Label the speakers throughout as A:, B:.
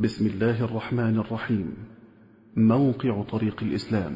A: بسم الله الرحمن الرحيم موقع طريق الإسلام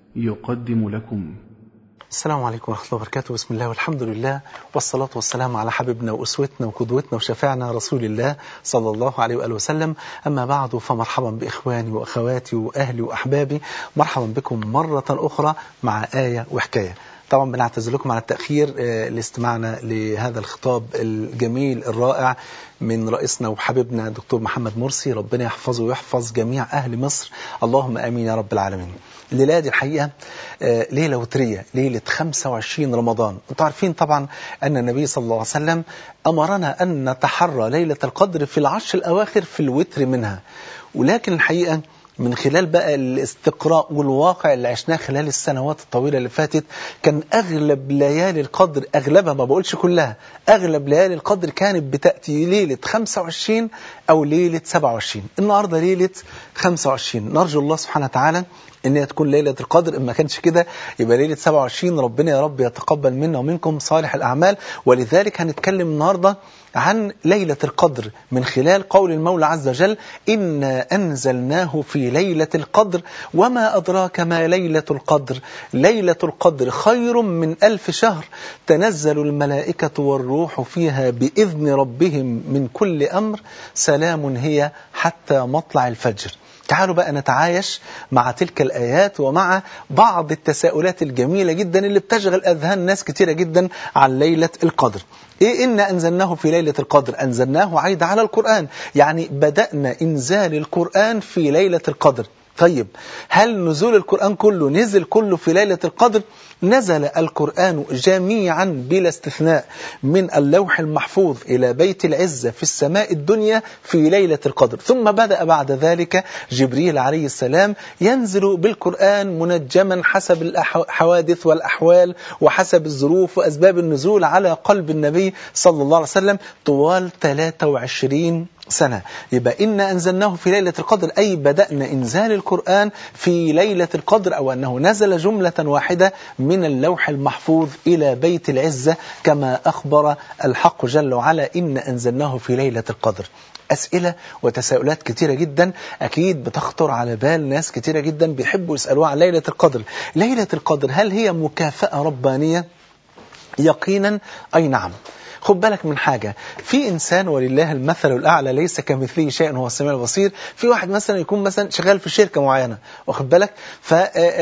A: يقدم لكم
B: السلام عليكم ورحمة الله وبركاته بسم الله والحمد لله والصلاة والسلام على حبيبنا وأسوتنا وقدوتنا وشفاعنا رسول الله صلى الله عليه وآله وسلم أما بعد فمرحبا بإخواني وأخواتي وأهلي وأحبابي مرحبا بكم مرة أخرى مع آية وحكاية طبعا بنعتذر لكم على التأخير لاستماعنا لهذا الخطاب الجميل الرائع من رئيسنا وحبيبنا دكتور محمد مرسي ربنا يحفظه ويحفظ جميع أهل مصر اللهم أمين يا رب العالمين الليلة دي الحقيقة ليلة وترية ليلة 25 رمضان انتم عارفين طبعا أن النبي صلى الله عليه وسلم أمرنا أن نتحرى ليلة القدر في العشر الأواخر في الوتر منها ولكن الحقيقة من خلال بقى الاستقراء والواقع اللي عشناه خلال السنوات الطويلة اللي فاتت كان أغلب ليالي القدر أغلبها ما بقولش كلها أغلب ليالي القدر كانت بتأتي ليلة 25 أو ليلة 27 النهاردة ليلة 25 نرجو الله سبحانه وتعالى ان هي تكون ليلة القدر إن ما كانش كده يبقى ليلة 27 ربنا يا رب يتقبل منا ومنكم صالح الأعمال ولذلك هنتكلم النهاردة عن ليلة القدر من خلال قول المولى عز وجل إنا أنزلناه في ليلة القدر وما أدراك ما ليلة القدر ليلة القدر خير من ألف شهر تنزل الملائكة والروح فيها بإذن ربهم من كل أمر سلام هي حتى مطلع الفجر تعالوا بقى نتعايش مع تلك الآيات ومع بعض التساؤلات الجميلة جدا اللي بتشغل أذهان ناس كتيرة جدا عن ليلة القدر إيه إنا أنزلناه في ليلة القدر أنزلناه عيد على القرآن يعني بدأنا إنزال القرآن في ليلة القدر طيب هل نزول القرآن كله نزل كله في ليلة القدر نزل القرآن جميعا بلا استثناء من اللوح المحفوظ إلى بيت العزة في السماء الدنيا في ليلة القدر ثم بدأ بعد ذلك جبريل عليه السلام ينزل بالقرآن منجما حسب الحوادث والأحوال وحسب الظروف وأسباب النزول على قلب النبي صلى الله عليه وسلم طوال 23 سنة يبقى إنا أنزلناه في ليلة القدر أي بدأنا إنزال القرآن في ليلة القدر أو أنه نزل جملة واحدة من اللوح المحفوظ إلى بيت العزة كما أخبر الحق جل وعلا إنا أنزلناه في ليلة القدر أسئلة وتساؤلات كتيرة جدا أكيد بتخطر على بال ناس كتيرة جدا بيحبوا يسألوها عن ليلة القدر ليلة القدر هل هي مكافأة ربانية؟ يقينا أي نعم خد بالك من حاجة في إنسان ولله المثل الأعلى ليس كمثله شيء هو السميع البصير في واحد مثلا يكون مثلا شغال في شركة معينة واخد بالك ف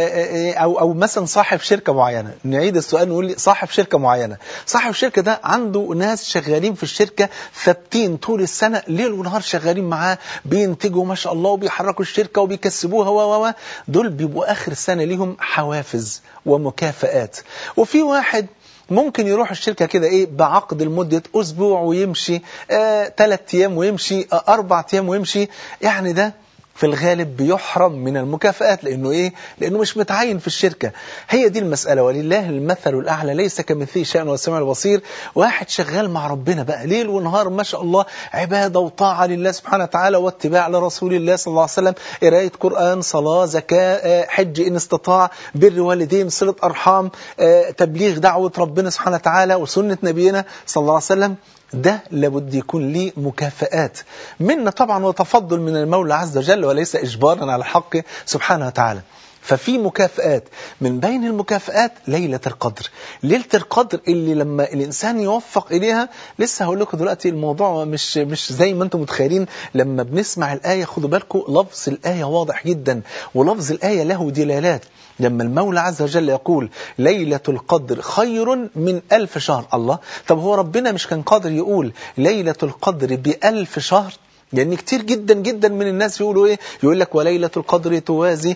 B: أو, أو مثلا صاحب شركة معينة نعيد السؤال نقول لي صاحب شركة معينة صاحب الشركة ده عنده ناس شغالين في الشركة ثابتين طول السنة ليل ونهار شغالين معاه بينتجوا ما شاء الله وبيحركوا الشركة وبيكسبوها و دول بيبقوا آخر السنة ليهم حوافز ومكافآت وفي واحد ممكن يروح الشركة كده ايه بعقد لمدة اسبوع ويمشي آه ثلاث ايام ويمشي آه اربع ايام ويمشي يعني ده في الغالب بيحرم من المكافآت لأنه إيه؟ لأنه مش متعين في الشركة هي دي المسألة ولله المثل الأعلى ليس كمثله شيء والسميع البصير واحد شغال مع ربنا بقى ليل ونهار ما شاء الله عبادة وطاعة لله سبحانه وتعالى واتباع لرسول الله صلى الله عليه وسلم قراية قرآن صلاة زكاة حج إن استطاع بر والدين صلة أرحام تبليغ دعوة ربنا سبحانه وتعالى وسنة نبينا صلى الله عليه وسلم ده لابد يكون ليه مكافآت منا طبعا وتفضل من المولى عز وجل وليس إجبارا على حقه سبحانه وتعالى ففي مكافآت من بين المكافآت ليلة القدر ليلة القدر اللي لما الإنسان يوفق إليها لسه هقول لكم دلوقتي الموضوع مش مش زي ما أنتم متخيلين لما بنسمع الآية خدوا بالكم لفظ الآية واضح جدا ولفظ الآية له دلالات لما المولى عز وجل يقول ليلة القدر خير من ألف شهر الله طب هو ربنا مش كان قادر يقول ليلة القدر بألف شهر لأن يعني كتير جدا جدا من الناس يقولوا إيه يقول لك وليلة القدر توازي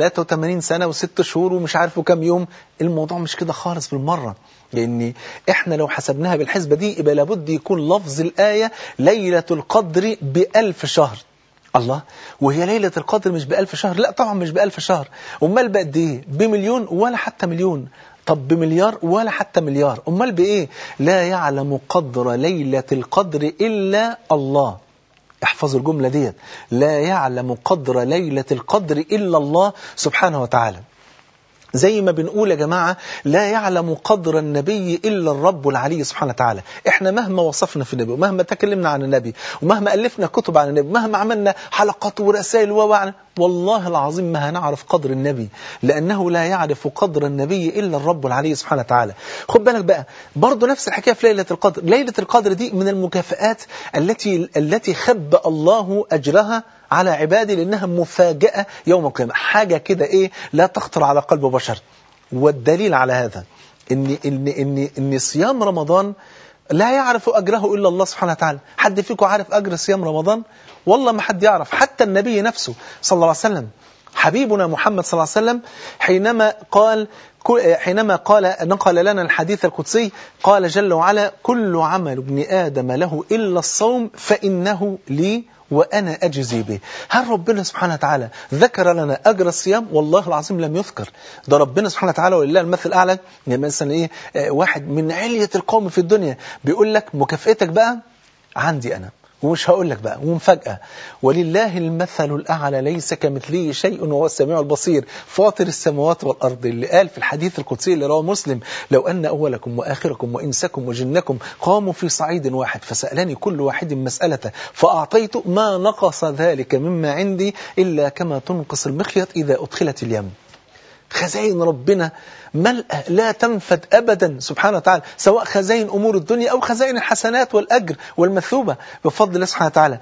B: 83 سنة وست شهور ومش عارفوا كم يوم الموضوع مش كده خالص بالمرة لأن إحنا لو حسبناها بالحسبة دي يبقى لابد يكون لفظ الآية ليلة القدر بألف شهر الله وهي ليلة القدر مش بألف شهر لا طبعا مش بألف شهر أمال بقد إيه بمليون ولا حتى مليون طب بمليار ولا حتى مليار أمال بإيه لا يعلم قدر ليلة القدر إلا الله احفظوا الجملة ديت لا يعلم قدر ليلة القدر إلا الله سبحانه وتعالى زي ما بنقول يا جماعة لا يعلم قدر النبي إلا الرب العلي سبحانه وتعالى احنا مهما وصفنا في النبي ومهما تكلمنا عن النبي ومهما ألفنا كتب عن النبي ومهما عملنا حلقات ورسائل ووعنا والله العظيم ما هنعرف قدر النبي لأنه لا يعرف قدر النبي إلا الرب العلي سبحانه وتعالى خد بالك بقى برضه نفس الحكاية في ليلة القدر ليلة القدر دي من المكافآت التي التي خب الله أجرها على عباده لأنها مفاجأة يوم القيامة حاجة كده إيه لا تخطر على قلب بشر والدليل على هذا إن, إن, إن, إن صيام رمضان لا يعرف أجره إلا الله سبحانه وتعالى حد فيكم عارف أجر صيام رمضان والله ما حد يعرف حتى النبي نفسه صلى الله عليه وسلم حبيبنا محمد صلى الله عليه وسلم حينما قال حينما قال نقل لنا الحديث القدسي قال جل وعلا كل عمل ابن آدم له إلا الصوم فإنه لي وأنا أجزي به هل ربنا سبحانه وتعالى ذكر لنا أجر الصيام والله العظيم لم يذكر ده ربنا سبحانه وتعالى ولله المثل الأعلى يعني مثلا إيه واحد من علية القوم في الدنيا بيقول لك مكافئتك بقى عندي أنا ومش هقول لك بقى ومفاجأة ولله المثل الأعلى ليس كمثله شيء وهو السميع البصير فاطر السماوات والأرض اللي قال في الحديث القدسي اللي رواه مسلم لو أن أولكم وآخركم وإنسكم وجنكم قاموا في صعيد واحد فسألني كل واحد مسألة فأعطيت ما نقص ذلك مما عندي إلا كما تنقص المخيط إذا أدخلت اليم خزائن ربنا ملأة لا تنفد أبدا سبحانه وتعالى سواء خزائن أمور الدنيا أو خزائن الحسنات والأجر والمثوبة بفضل الله سبحانه وتعالى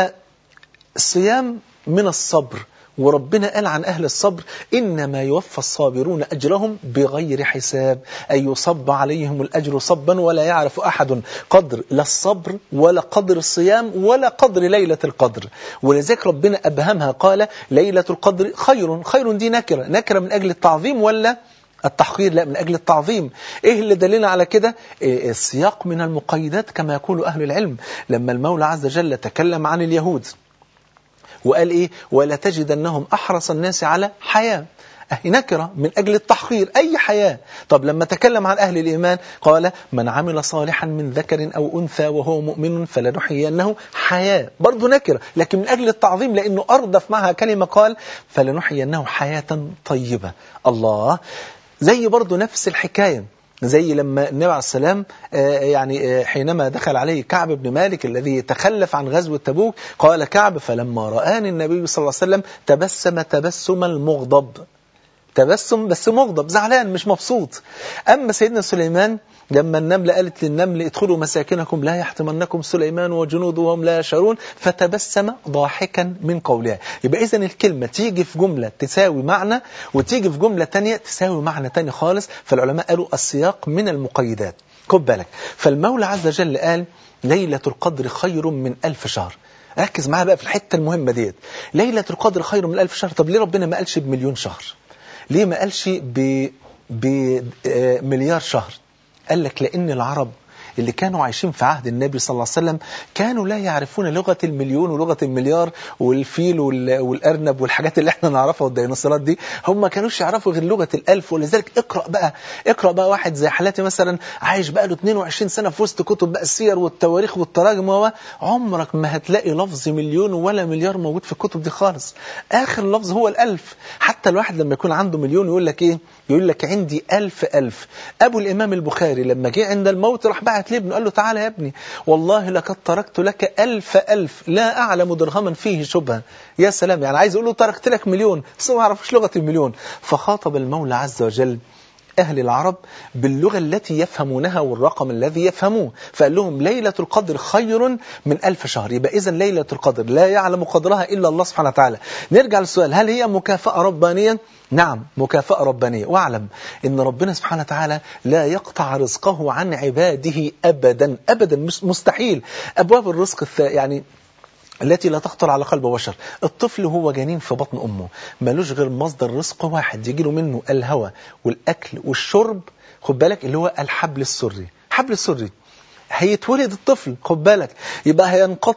B: فالصيام من الصبر وربنا قال عن أهل الصبر إنما يوفى الصابرون أجرهم بغير حساب أي يصب عليهم الأجر صبا ولا يعرف أحد قدر لا الصبر ولا قدر الصيام ولا قدر ليلة القدر ولذلك ربنا أبهمها قال ليلة القدر خير خير دي نكرة نكرة من أجل التعظيم ولا التحقير لا من أجل التعظيم إيه اللي دلنا على كده إيه السياق من المقيدات كما يقول أهل العلم لما المولى عز وجل تكلم عن اليهود وقال إيه ولا تجدنهم أحرص الناس على حياة أهي نكرة من أجل التحقير أي حياة طب لما تكلم عن أهل الإيمان قال من عمل صالحا من ذكر أو أنثى وهو مؤمن فلنحيينه حياة برضه نكرة لكن من أجل التعظيم لأنه أردف معها كلمة قال فلنحيينه حياة طيبة الله زي برضه نفس الحكاية زي لما النبي عليه السلام يعني حينما دخل عليه كعب بن مالك الذي تخلف عن غزوة تبوك قال كعب فلما رآني النبي صلى الله عليه وسلم تبسم تبسم المغضب تبسم بس مغضب زعلان مش مبسوط أما سيدنا سليمان لما النملة قالت للنمل ادخلوا مساكنكم لا يحتمنكم سليمان وجنوده وهم لا يشعرون فتبسم ضاحكا من قولها يبقى إذن الكلمة تيجي في جملة تساوي معنى وتيجي في جملة تانية تساوي معنى تاني خالص فالعلماء قالوا السياق من المقيدات خد بالك فالمولى عز وجل قال ليلة القدر خير من ألف شهر ركز معايا بقى في الحتة المهمة ديت ليلة القدر خير من ألف شهر طب ليه ربنا ما قالش بمليون شهر ليه ما قالش بمليار شهر قال لك لأن العرب اللي كانوا عايشين في عهد النبي صلى الله عليه وسلم كانوا لا يعرفون لغة المليون ولغة المليار والفيل والأرنب والحاجات اللي احنا نعرفها والديناصورات دي هم ما كانوش يعرفوا غير لغة الألف ولذلك اقرأ بقى اقرأ بقى واحد زي حالاتي مثلا عايش بقى له 22 سنة في وسط كتب بقى السير والتواريخ والتراجم و عمرك ما هتلاقي لفظ مليون ولا مليار موجود في الكتب دي خالص آخر لفظ هو الألف حتى الواحد لما يكون عنده مليون يقول لك إيه يقول لك عندي ألف ألف أبو الإمام البخاري لما جه عند الموت راح بعت لابنه قال له تعالى يا ابني والله لقد تركت لك ألف ألف لا أعلم درهما فيه شبهة يا سلام يعني عايز أقول له تركت لك مليون بس ما يعرفش لغة المليون فخاطب المولى عز وجل أهل العرب باللغة التي يفهمونها والرقم الذي يفهموه فقال لهم ليلة القدر خير من ألف شهر يبقى إذن ليلة القدر لا يعلم قدرها إلا الله سبحانه وتعالى نرجع للسؤال هل هي مكافأة ربانية؟ نعم مكافأة ربانية واعلم أن ربنا سبحانه وتعالى لا يقطع رزقه عن عباده أبدا أبدا مستحيل أبواب الرزق يعني التي لا تخطر على قلب بشر الطفل هو جنين في بطن أمه ملوش غير مصدر رزق واحد يجي له منه الهواء والأكل والشرب خد بالك اللي هو الحبل السري حبل السري هيتولد الطفل خد بالك يبقى هينقطع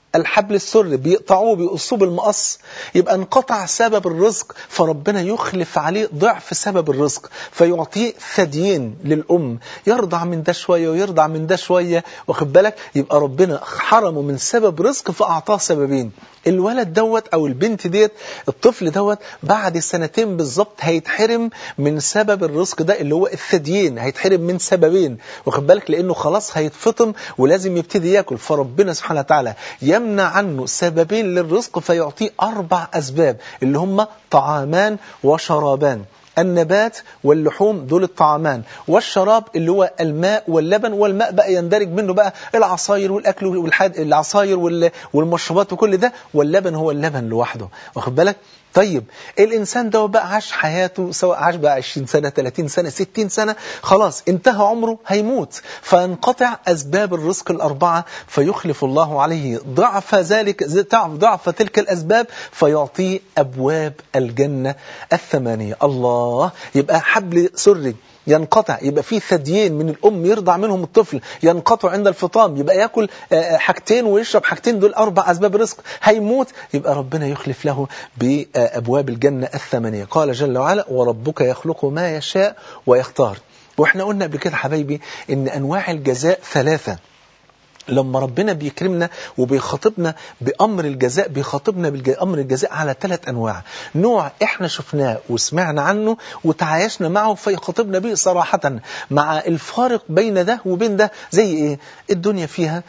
B: الحبل السر بيقطعوه بيقصوه بالمقص يبقى انقطع سبب الرزق فربنا يخلف عليه ضعف سبب الرزق فيعطيه ثديين للأم يرضع من ده شوية ويرضع من ده شوية واخد بالك يبقى ربنا حرمه من سبب رزق فأعطاه سببين الولد دوت أو البنت ديت الطفل دوت بعد سنتين بالظبط هيتحرم من سبب الرزق ده اللي هو الثديين هيتحرم من سببين واخد بالك لأنه خلاص هيتفطم ولازم يبتدي ياكل فربنا سبحانه وتعالى يمنع عنه سببين للرزق فيعطيه أربع أسباب اللي هم طعامان وشرابان النبات واللحوم دول الطعامان والشراب اللي هو الماء واللبن والماء بقى يندرج منه بقى العصاير والأكل والحاد العصاير وال- والمشروبات وكل ده واللبن هو اللبن لوحده واخد بالك طيب الإنسان ده بقى عاش حياته سواء عاش بقى 20 سنة 30 سنة 60 سنة خلاص انتهى عمره هيموت فانقطع أسباب الرزق الأربعة فيخلف الله عليه ضعف ذلك ضعف تلك الأسباب فيعطيه أبواب الجنة الثمانية الله يبقى حبل سري ينقطع يبقى في ثديين من الأم يرضع منهم الطفل ينقطع عند الفطام يبقى يأكل آه، حاجتين ويشرب حاجتين دول أربع أسباب رزق هيموت يبقى ربنا يخلف له بأبواب الجنة الثمانية قال جل وعلا وربك يخلق ما يشاء ويختار واحنا قلنا قبل كده حبايبي ان انواع الجزاء ثلاثه لما ربنا بيكرمنا وبيخاطبنا بأمر الجزاء بيخاطبنا بأمر الجزاء على ثلاث أنواع نوع إحنا شفناه وسمعنا عنه وتعايشنا معه فيخاطبنا به صراحة مع الفارق بين ده وبين ده زي إيه الدنيا فيها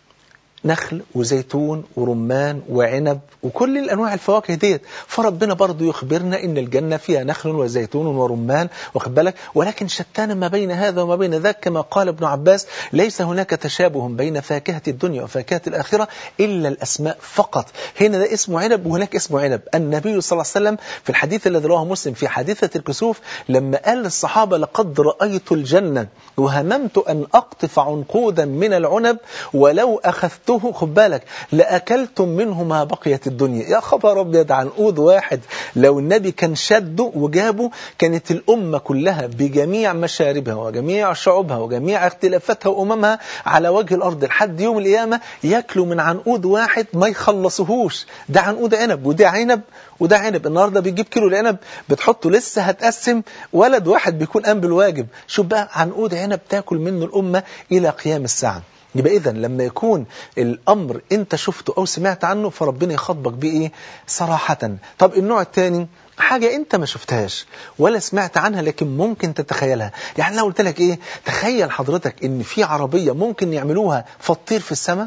B: نخل وزيتون ورمان وعنب وكل الأنواع الفواكه ديت فربنا برضو يخبرنا إن الجنة فيها نخل وزيتون ورمان واخد بالك ولكن شتان ما بين هذا وما بين ذاك كما قال ابن عباس ليس هناك تشابه بين فاكهة الدنيا وفاكهة الآخرة إلا الأسماء فقط هنا ده اسمه عنب وهناك اسمه عنب النبي صلى الله عليه وسلم في الحديث الذي رواه مسلم في حادثة الكسوف لما قال للصحابة لقد رأيت الجنة وهممت أن أقطف عنقودا من العنب ولو أخذته خد بالك لأكلتم منه ما بقيت الدنيا يا خبر أبيض عنقود واحد لو النبي كان شده وجابه كانت الأمة كلها بجميع مشاربها وجميع شعوبها وجميع اختلافاتها وأممها على وجه الأرض لحد يوم القيامة ياكلوا من عنقود واحد ما يخلصوهوش ده عنقود عنب وده عنب وده عنب النهارده بيجيب كيلو العنب بتحطه لسه هتقسم ولد واحد بيكون قام بالواجب شوف بقى عنقود عنب تاكل منه الأمة إلى قيام الساعة يبقى إذا لما يكون الأمر أنت شفته أو سمعت عنه فربنا يخاطبك بإيه صراحة طب النوع الثاني حاجة أنت ما شفتهاش ولا سمعت عنها لكن ممكن تتخيلها يعني لو قلت لك إيه تخيل حضرتك إن في عربية ممكن يعملوها فتطير في السماء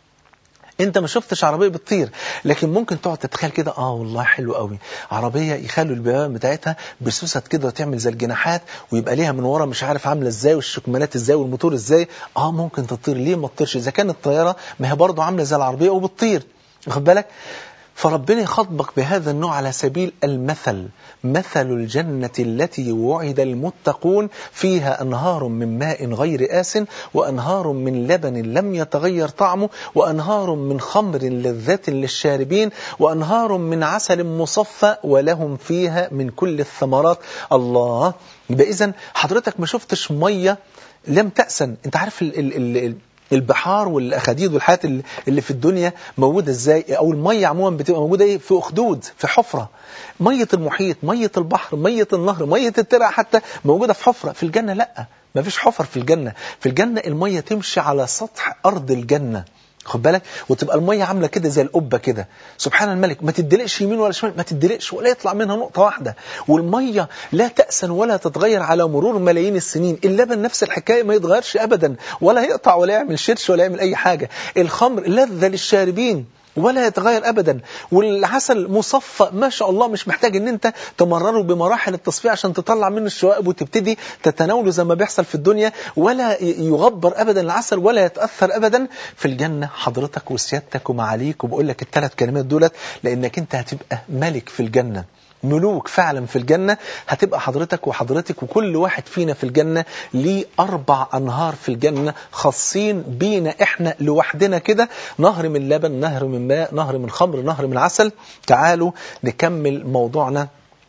B: انت ما شفتش عربيه بتطير لكن ممكن تقعد تتخيل كده اه والله حلو قوي عربيه يخلوا البيبان بتاعتها بسوست كده وتعمل زي الجناحات ويبقى ليها من ورا مش عارف عامله ازاي والشكمانات ازاي والموتور ازاي اه ممكن تطير ليه ما تطيرش اذا كانت الطياره ما هي برضه عامله زي العربيه وبتطير واخد بالك فربنا يخاطبك بهذا النوع على سبيل المثل مثل الجنة التي وعد المتقون فيها أنهار من ماء غير آس وأنهار من لبن لم يتغير طعمه وأنهار من خمر لذة للشاربين وأنهار من عسل مصفى ولهم فيها من كل الثمرات الله يبقى إذن حضرتك ما شفتش مية لم تأسن انت عارف ال ال ال البحار والاخاديد والحاجات اللي في الدنيا موجوده ازاي او الميه عموما بتبقى موجوده ايه في اخدود في حفره ميه المحيط ميه البحر ميه النهر ميه الترع حتى موجوده في حفره في الجنه لا ما فيش حفر في الجنه في الجنه الميه تمشي على سطح ارض الجنه خد بالك وتبقى الميه عامله كده زي القبه كده سبحان الملك ما تدلقش يمين ولا شمال ما تدلقش ولا يطلع منها نقطه واحده والميه لا تأسن ولا تتغير على مرور ملايين السنين اللبن نفس الحكايه ما يتغيرش ابدا ولا يقطع ولا يعمل شرش ولا يعمل اي حاجه الخمر لذه للشاربين ولا يتغير ابدا والعسل مصفى ما شاء الله مش محتاج ان انت تمرره بمراحل التصفيه عشان تطلع منه الشوائب وتبتدي تتناوله زي ما بيحصل في الدنيا ولا يغبر ابدا العسل ولا يتاثر ابدا في الجنه حضرتك وسيادتك ومعاليك وبقول لك الثلاث كلمات دولت لانك انت هتبقى ملك في الجنه ملوك فعلا في الجنة هتبقى حضرتك وحضرتك وكل واحد فينا في الجنة ليه أربع أنهار في الجنة خاصين بينا إحنا لوحدنا كده نهر من لبن نهر من ماء نهر من خمر نهر من عسل تعالوا نكمل موضوعنا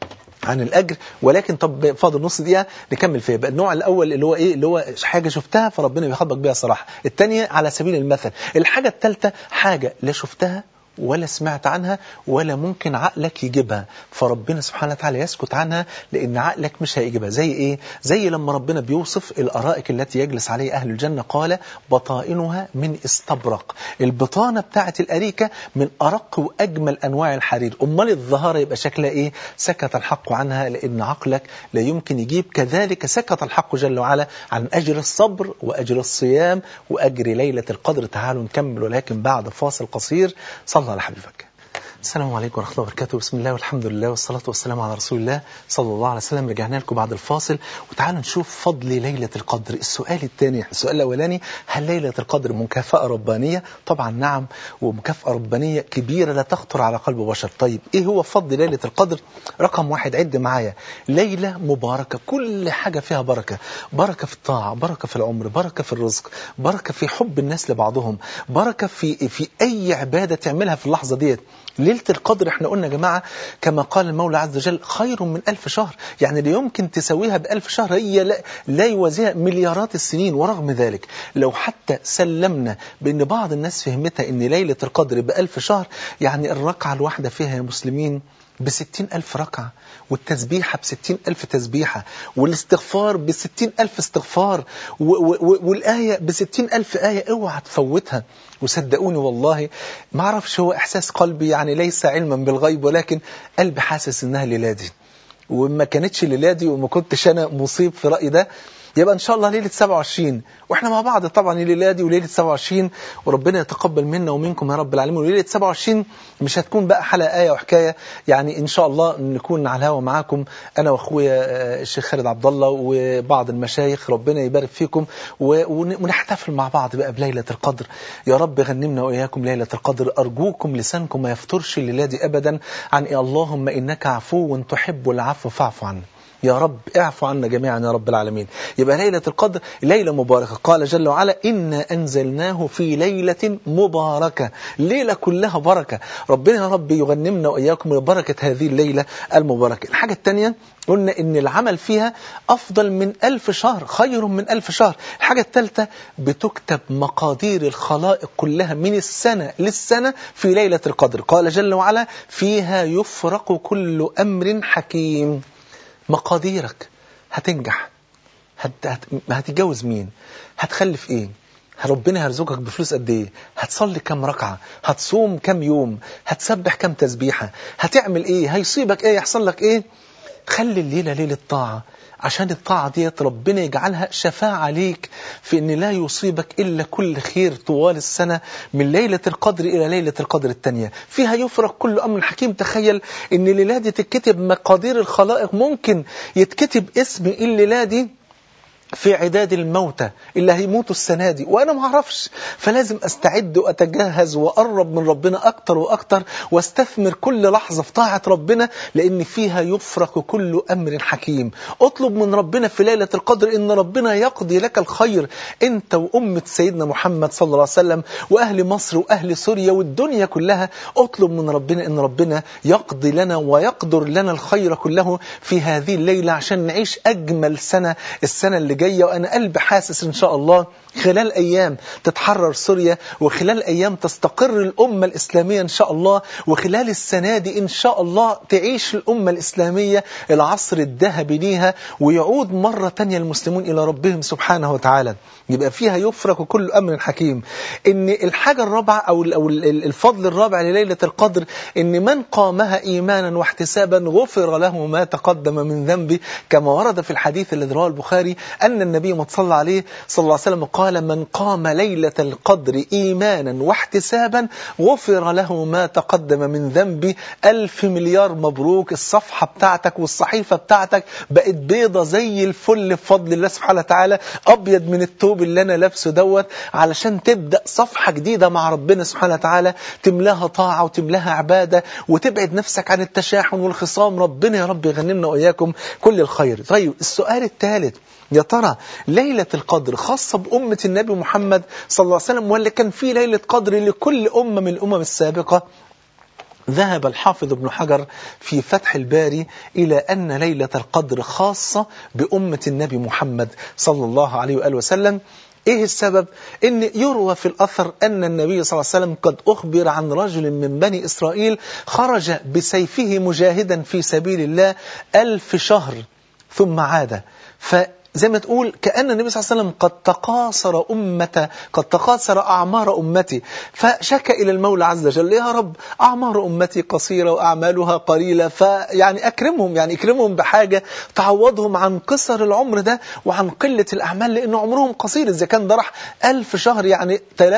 B: عن الأجر ولكن طب فاضل نص دقيقة نكمل فيها بقى النوع الأول اللي هو إيه اللي هو حاجة شفتها فربنا بيخاطبك بيها صراحة الثانية على سبيل المثل الحاجة الثالثة حاجة لا شفتها ولا سمعت عنها ولا ممكن عقلك يجيبها فربنا سبحانه وتعالى يسكت عنها لأن عقلك مش هيجيبها زي إيه؟ زي لما ربنا بيوصف الأرائك التي يجلس عليها أهل الجنة قال بطائنها من استبرق البطانة بتاعة الأريكة من أرق وأجمل أنواع الحرير أمال الظهارة يبقى شكلها إيه؟ سكت الحق عنها لأن عقلك لا يمكن يجيب كذلك سكت الحق جل وعلا عن أجر الصبر وأجر الصيام وأجر ليلة القدر تعالوا نكمل ولكن بعد فاصل قصير صلى على حبيبك السلام عليكم ورحمة الله وبركاته بسم الله والحمد لله والصلاة والسلام على رسول الله صلى الله عليه وسلم رجعنا لكم بعد الفاصل وتعالوا نشوف فضل ليلة القدر السؤال الثاني السؤال الأولاني هل ليلة القدر مكافأة ربانية طبعا نعم ومكافأة ربانية كبيرة لا تخطر على قلب بشر طيب إيه هو فضل ليلة القدر رقم واحد عد معايا ليلة مباركة كل حاجة فيها بركة بركة في الطاعة بركة في العمر بركة في الرزق بركة في حب الناس لبعضهم بركة في في أي عبادة تعملها في اللحظة ديت ليلة القدر احنا قلنا يا جماعة كما قال المولى عز وجل خير من ألف شهر يعني لا يمكن تسويها بألف شهر هي لا, لا يوازيها مليارات السنين ورغم ذلك لو حتى سلمنا بأن بعض الناس فهمتها أن ليلة القدر بألف شهر يعني الركعة الواحدة فيها يا مسلمين بستين ألف ركعة والتسبيحة بستين ألف تسبيحة والاستغفار بستين ألف استغفار و و والآية بستين ألف آية اوعى تفوتها وصدقوني والله ما اعرفش هو إحساس قلبي يعني ليس علما بالغيب ولكن قلبي حاسس إنها ليلادي وما كانتش ليلادي وما كنتش أنا مصيب في رأيي ده يبقى إن شاء الله ليلة 27 وإحنا مع بعض طبعا الليلة دي وليلة 27 وربنا يتقبل منا ومنكم يا رب العالمين وليلة 27 مش هتكون بقى حلقة آية وحكاية يعني إن شاء الله نكون على الهوا معاكم أنا وأخويا الشيخ خالد عبد الله وبعض المشايخ ربنا يبارك فيكم ونحتفل مع بعض بقى بليلة القدر يا رب غنمنا وإياكم ليلة القدر أرجوكم لسانكم ما يفترش الليلة دي أبدا عن إيه اللهم إنك عفو تحب العفو فاعف عنا يا رب اعفو عنا جميعا يا رب العالمين يبقى ليلة القدر ليلة مباركة قال جل وعلا إنا أنزلناه في ليلة مباركة ليلة كلها بركة ربنا يا رب يغنمنا وإياكم ببركة هذه الليلة المباركة الحاجة الثانية قلنا إن العمل فيها أفضل من ألف شهر خير من ألف شهر الحاجة الثالثة بتكتب مقادير الخلائق كلها من السنة للسنة في ليلة القدر قال جل وعلا فيها يفرق كل أمر حكيم مقاديرك هتنجح هت... هت... هتتجوز مين هتخلف ايه ربنا هيرزقك بفلوس قد ايه هتصلي كم ركعة هتصوم كم يوم هتسبح كم تسبيحة هتعمل ايه هيصيبك ايه يحصل لك ايه خلي الليلة ليلة طاعة عشان الطاعة ديت ربنا يجعلها شفاعة ليك في ان لا يصيبك الا كل خير طوال السنة من ليلة القدر الى ليلة القدر الثانية فيها يفرق كل امر حكيم تخيل ان الليلة دي تتكتب مقادير الخلائق ممكن يتكتب اسم الليلة دي في عداد الموتى اللي هيموتوا السنة دي وأنا ما أعرفش فلازم أستعد وأتجهز وأقرب من ربنا أكتر وأكتر واستثمر كل لحظة في طاعة ربنا لأن فيها يفرق كل أمر حكيم اطلب من ربنا في ليلة القدر إن ربنا يقضي لك الخير أنت وأمة سيدنا محمد صلى الله عليه وسلم وأهل مصر وأهل سوريا والدنيا كلها اطلب من ربنا إن ربنا يقضي لنا ويقدر لنا الخير كله في هذه الليلة عشان نعيش أجمل سنة السنة اللي جاية وأنا قلبي حاسس إن شاء الله خلال أيام تتحرر سوريا وخلال أيام تستقر الأمة الإسلامية إن شاء الله وخلال السنة دي إن شاء الله تعيش الأمة الإسلامية العصر الذهبي ليها ويعود مرة تانية المسلمون إلى ربهم سبحانه وتعالى يبقى فيها يفرق كل أمر حكيم إن الحاجة الرابعة أو أو الفضل الرابع لليلة القدر إن من قامها إيمانا واحتسابا غفر له ما تقدم من ذنبه كما ورد في الحديث الذي رواه البخاري أن النبي ما صلى عليه صلى الله عليه وسلم قال من قام ليلة القدر إيمانا واحتسابا غفر له ما تقدم من ذنبه ألف مليار مبروك الصفحة بتاعتك والصحيفة بتاعتك بقت بيضة زي الفل بفضل الله سبحانه وتعالى أبيض من التوب اللي أنا لابسه دوت علشان تبدأ صفحة جديدة مع ربنا سبحانه وتعالى تملاها طاعة وتملاها عبادة وتبعد نفسك عن التشاحن والخصام ربنا يا رب يغنمنا وإياكم كل الخير طيب السؤال الثالث يا ترى ليلة القدر خاصة بأمة النبي محمد صلى الله عليه وسلم ولا كان في ليلة قدر لكل أمة من الأمم السابقة ذهب الحافظ ابن حجر في فتح الباري إلى أن ليلة القدر خاصة بأمة النبي محمد صلى الله عليه وآله وسلم ايه السبب ان يروى في الاثر ان النبي صلى الله عليه وسلم قد اخبر عن رجل من بني اسرائيل خرج بسيفه مجاهدا في سبيل الله الف شهر ثم عاد ف زي ما تقول كأن النبي صلى الله عليه وسلم قد تقاصر أمة قد تقاصر أعمار أمتي فشكى إلى المولى عز وجل يا رب أعمار أمتي قصيرة وأعمالها قليلة فيعني أكرمهم يعني أكرمهم بحاجة تعوضهم عن قصر العمر ده وعن قلة الأعمال لأن عمرهم قصير إذا كان ده راح ألف شهر يعني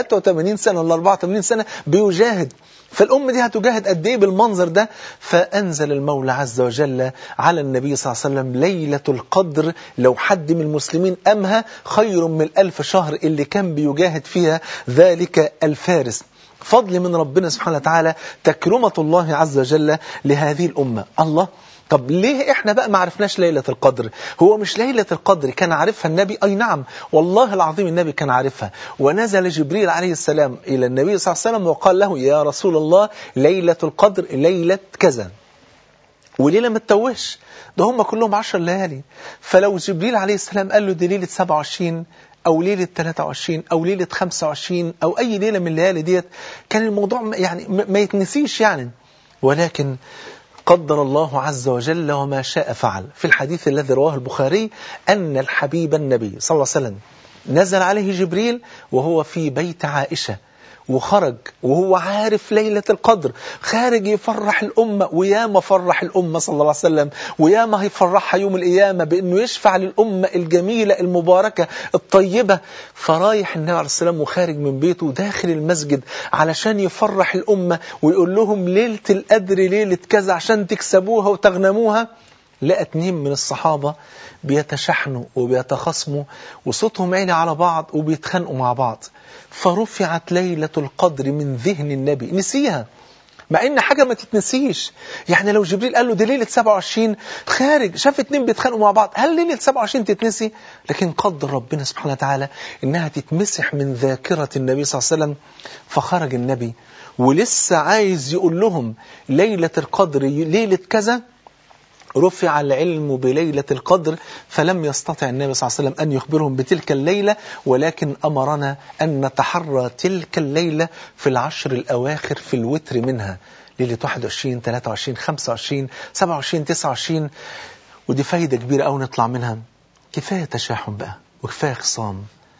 B: 83 سنة ولا 84 سنة بيجاهد فالأم دي هتجاهد قد إيه بالمنظر ده فأنزل المولى عز وجل على النبي صلى الله عليه وسلم ليلة القدر لو حد من المسلمين أمها خير من الألف شهر اللي كان بيجاهد فيها ذلك الفارس فضل من ربنا سبحانه وتعالى تكرمة الله عز وجل لهذه الأمة الله طب ليه احنا بقى ما عرفناش ليلة القدر هو مش ليلة القدر كان عارفها النبي اي نعم والله العظيم النبي كان عارفها ونزل جبريل عليه السلام الى النبي صلى الله عليه وسلم وقال له يا رسول الله ليلة القدر ليلة كذا وليلة ما تتوهش ده هم كلهم عشر ليالي فلو جبريل عليه السلام قال له دي ليلة 27 أو ليلة 23 أو ليلة 25 أو أي ليلة من الليالي ديت كان الموضوع يعني ما يتنسيش يعني ولكن قدر الله عز وجل وما شاء فعل في الحديث الذي رواه البخاري أن الحبيب النبي صلى الله عليه وسلم نزل عليه جبريل وهو في بيت عائشة وخرج وهو عارف ليلة القدر خارج يفرح الأمة وياما فرح الأمة صلى الله عليه وسلم وياما هيفرحها يوم القيامة بأنه يشفع للأمة الجميلة المباركة الطيبة فرايح النبي عليه السلام وخارج من بيته داخل المسجد علشان يفرح الأمة ويقول لهم ليلة القدر ليلة كذا عشان تكسبوها وتغنموها لقى اتنين من الصحابة بيتشحنوا وبيتخاصموا وصوتهم عيني على بعض وبيتخانقوا مع بعض فرفعت ليلة القدر من ذهن النبي نسيها مع ان حاجة ما تتنسيش يعني لو جبريل قال له دي ليلة 27 خارج شاف اتنين بيتخانقوا مع بعض هل ليلة 27 تتنسي لكن قدر ربنا سبحانه وتعالى انها تتمسح من ذاكرة النبي صلى الله عليه وسلم فخرج النبي ولسه عايز يقول لهم ليلة القدر ليلة كذا رفع العلم بليلة القدر فلم يستطع النبي صلى الله عليه وسلم أن يخبرهم بتلك الليلة ولكن أمرنا أن نتحرى تلك الليلة في العشر الأواخر في الوتر منها ليلة 21 23 25 27 29 ودي فايدة كبيرة أو نطلع منها كفاية تشاحن بقى وكفاية خصام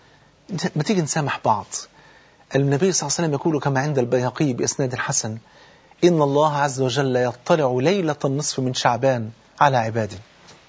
B: ما تيجي نسامح بعض النبي صلى الله عليه وسلم يقول كما عند البيهقي بإسناد حسن إن الله عز وجل يطلع ليلة النصف من شعبان على عباده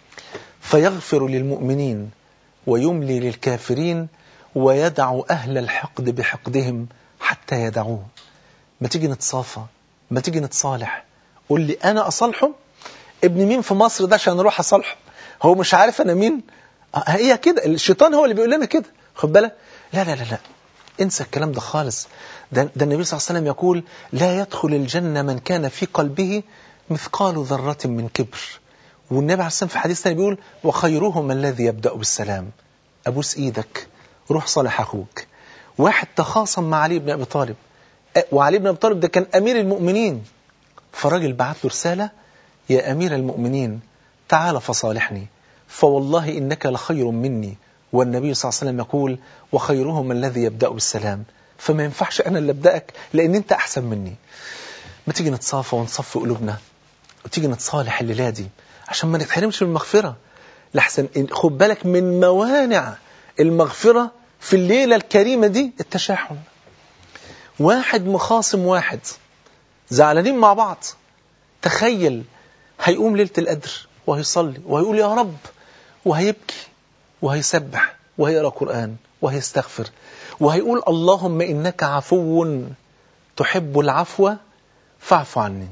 B: فيغفر للمؤمنين ويملي للكافرين ويدع أهل الحقد بحقدهم حتى يدعوه ما تيجي نتصافى ما تيجي نتصالح قول لي أنا أصالحه ابن مين في مصر ده عشان أروح أصالحه هو مش عارف أنا مين هي كده الشيطان هو اللي بيقول لنا كده خد بالك لا لا لا لا انسى الكلام ده خالص ده, ده النبي صلى الله عليه وسلم يقول لا يدخل الجنة من كان في قلبه مثقال ذرة من كبر والنبي عليه السلام في حديث ثاني بيقول وخيرهم الذي يبدأ بالسلام أبوس إيدك روح صالح أخوك واحد تخاصم مع علي بن أبي طالب وعلي بن أبي طالب ده كان أمير المؤمنين فراجل بعت له رسالة يا أمير المؤمنين تعال فصالحني فوالله إنك لخير مني والنبي صلى الله عليه وسلم يقول وخيرهم الذي يبدأ بالسلام فما ينفعش أنا اللي أبدأك لأن أنت أحسن مني ما تيجي نتصافى ونصفي قلوبنا وتيجي نتصالح الليلة دي عشان ما نتحرمش من المغفرة لحسن خد بالك من موانع المغفرة في الليلة الكريمة دي التشاحن واحد مخاصم واحد زعلانين مع بعض تخيل هيقوم ليلة القدر وهيصلي وهيقول يا رب وهيبكي وهيسبح وهيقرأ قرآن وهيستغفر وهيقول اللهم إنك عفو تحب العفو فاعف عني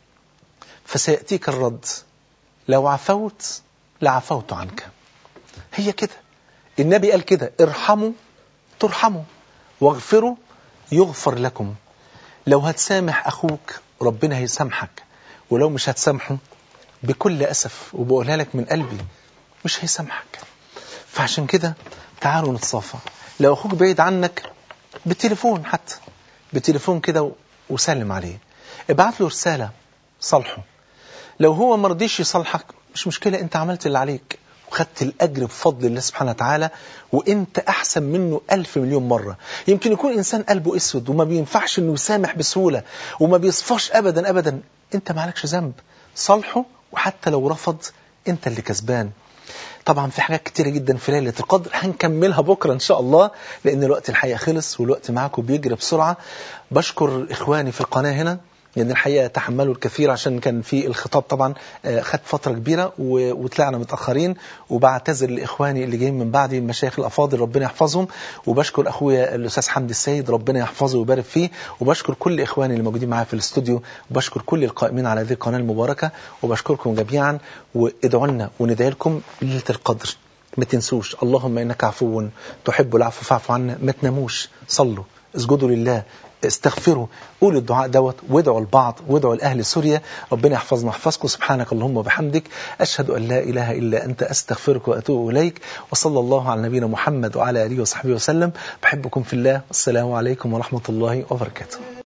B: فسيأتيك الرد لو عفوت لعفوت عنك هي كده النبي قال كده ارحموا ترحموا واغفروا يغفر لكم لو هتسامح أخوك ربنا هيسامحك ولو مش هتسامحه بكل أسف وبقولها لك من قلبي مش هيسامحك فعشان كده تعالوا نتصافى لو أخوك بعيد عنك بالتليفون حتى بالتليفون كده وسلم عليه ابعت له رسالة صالحه لو هو ما رضيش يصالحك مش مشكلة انت عملت اللي عليك وخدت الأجر بفضل الله سبحانه وتعالى وانت أحسن منه ألف مليون مرة يمكن يكون إنسان قلبه أسود وما بينفعش أنه يسامح بسهولة وما بيصفاش أبدا أبدا انت ما عليكش ذنب صالحه وحتى لو رفض انت اللي كسبان طبعا في حاجات كتيرة جدا في ليلة القدر هنكملها بكرة إن شاء الله لأن الوقت الحقيقة خلص والوقت معاكم بيجري بسرعة بشكر إخواني في القناة هنا لأن الحقيقة تحملوا الكثير عشان كان في الخطاب طبعا خد فترة كبيرة وطلعنا متأخرين وبعتذر لإخواني اللي جايين من بعدي المشايخ الأفاضل ربنا يحفظهم وبشكر أخويا الأستاذ حمدي السيد ربنا يحفظه ويبارك فيه وبشكر كل إخواني اللي موجودين معايا في الاستوديو وبشكر كل القائمين على هذه القناة المباركة وبشكركم جميعا وادعوا لنا وندعي لكم ليلة القدر ما تنسوش اللهم إنك عفو تحب العفو فاعف عنا ما تناموش صلوا اسجدوا لله استغفروا قولوا الدعاء دوت وادعوا البعض وادعوا لأهل سوريا ربنا يحفظنا ويحفظكم سبحانك اللهم وبحمدك أشهد أن لا إله إلا أنت أستغفرك وأتوب إليك وصلى الله على نبينا محمد وعلى آله وصحبه وسلم بحبكم في الله والسلام عليكم ورحمة الله وبركاته